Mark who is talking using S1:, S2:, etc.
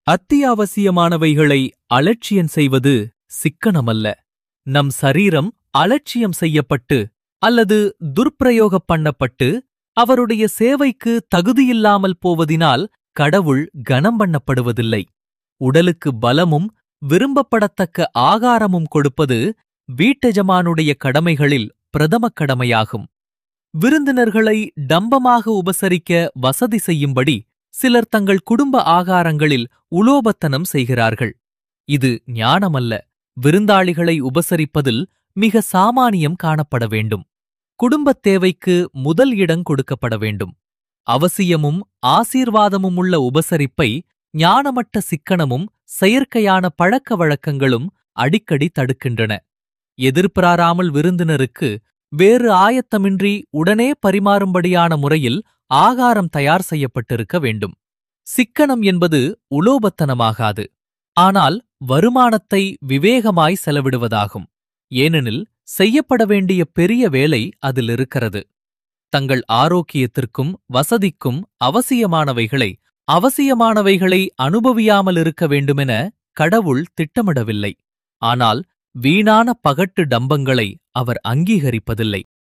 S1: அத்தியாவசியமானவைகளை அலட்சியம் செய்வது சிக்கனமல்ல நம் சரீரம் அலட்சியம் செய்யப்பட்டு அல்லது துர்ப்பிரயோகம் பண்ணப்பட்டு அவருடைய சேவைக்கு தகுதியில்லாமல் போவதினால் கடவுள் கனம் பண்ணப்படுவதில்லை உடலுக்கு பலமும் விரும்பப்படத்தக்க ஆகாரமும் கொடுப்பது வீட்டெஜமானுடைய கடமைகளில் பிரதம கடமையாகும் விருந்தினர்களை டம்பமாக உபசரிக்க வசதி செய்யும்படி சிலர் தங்கள் குடும்ப ஆகாரங்களில் உலோபத்தனம் செய்கிறார்கள் இது ஞானமல்ல விருந்தாளிகளை உபசரிப்பதில் மிக சாமானியம் காணப்பட வேண்டும் குடும்பத் தேவைக்கு முதல் இடம் கொடுக்கப்பட வேண்டும் அவசியமும் ஆசீர்வாதமும் உள்ள உபசரிப்பை ஞானமற்ற சிக்கனமும் செயற்கையான பழக்க வழக்கங்களும் அடிக்கடி தடுக்கின்றன எதிர்பாராமல் விருந்தினருக்கு வேறு ஆயத்தமின்றி உடனே பரிமாறும்படியான முறையில் ஆகாரம் தயார் செய்யப்பட்டிருக்க வேண்டும் சிக்கனம் என்பது உலோபத்தனமாகாது ஆனால் வருமானத்தை விவேகமாய் செலவிடுவதாகும் ஏனெனில் செய்யப்பட வேண்டிய பெரிய வேலை அதில் இருக்கிறது தங்கள் ஆரோக்கியத்திற்கும் வசதிக்கும் அவசியமானவைகளை அவசியமானவைகளை அனுபவியாமல் இருக்க வேண்டுமென கடவுள் திட்டமிடவில்லை ஆனால் வீணான பகட்டு டம்பங்களை அவர் அங்கீகரிப்பதில்லை